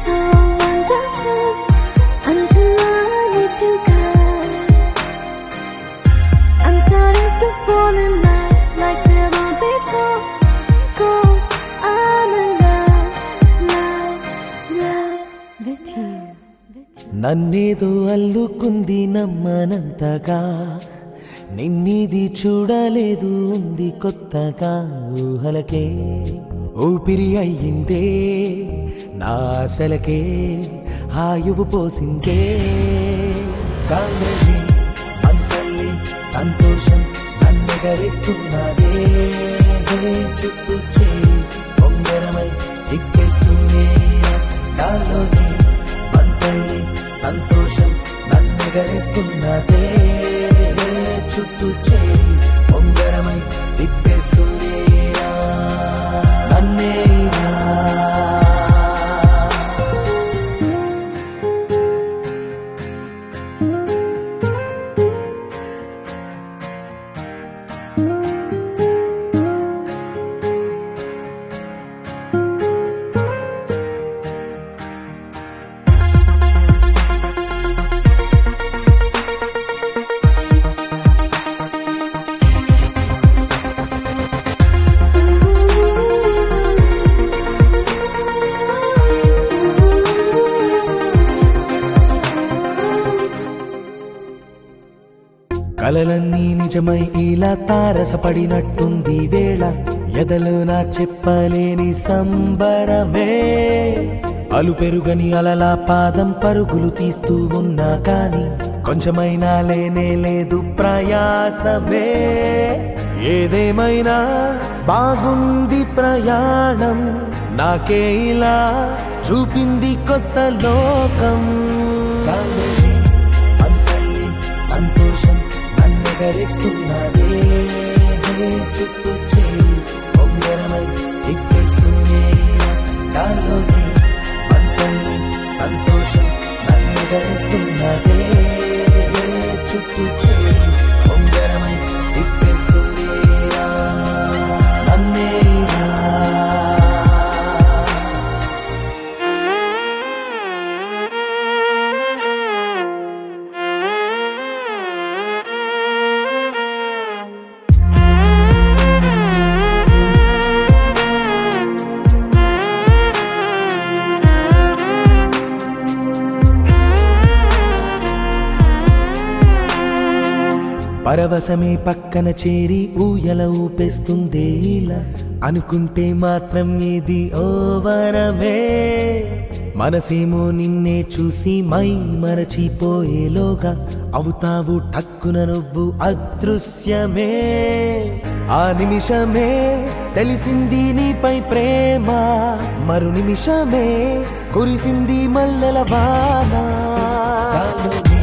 so wonderful until I need to go. I'm starting to fall in love like never before. Cause I'm in love, love, love with you. నన్నేదో అల్లుకుంది నమ్మనంతగా నిన్నిది చూడలేదు ఉంది కొత్తగా ఊహలకే ఊపిరి అయ్యిందే నా ఆశలకే ఆయువు పోసిందే కాంగలి మంతల్లి సంతోషం నన్నెగరిస్తున్నదే చుట్టూ చేయి బొంగరమై తిప్పేస్తూనే నాలోనే మంతల్లి సంతోషం నన్నెగరిస్తున్నదే చుట్టూ చేయి బొంగరమై తిప్పేస్తూనే నన్నే ఇలా కలలన్నీ నిజమై ఇలా తారసపడినట్టుంది వేళ ఎదలో నా చెప్పలేని సంబరమే అలు పెరుగని అలలా పాదం పరుగులు తీస్తూ ఉన్నా కాని కొంచెమైనా లేనే లేదు ప్రయాసమే ఏదేమైనా బాగుంది ప్రయాణం నాకే ఇలా చూపింది కొత్త లోకం కాలేజీ అంతల్లి సంతోషం నన్ను గరిస్తున్నదే చుట్టూ చేయి బొంగరమై తిప్పేస్తూనే నాలోనే అంతల్లి సంతోషం నన్ను గరిస్తున్నదే చుట్టూ చేయి బొంగరమై తిప్పేస్తూనే నన్నే ఇలా పరవశమే పక్కన చేరి ఊయల ఊపేస్తుందే ఇలా అనుకుంటే మాత్రం ఇది ఓ వరమే మనసేమో నిన్నే చూసి మై మరచిపోయేలోగా అవుతావు టక్కున నువ్వు అదృశ్యమే ఆ నిమిషమే తెలిసింది నీపై ప్రేమ మరు నిమిషమే కురిసింది మల్లెల వాన కాలోనే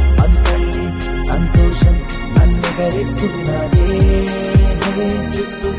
అంతల్లి సంతోషం నన్ను గరిస్తున్నదే చుట్టూ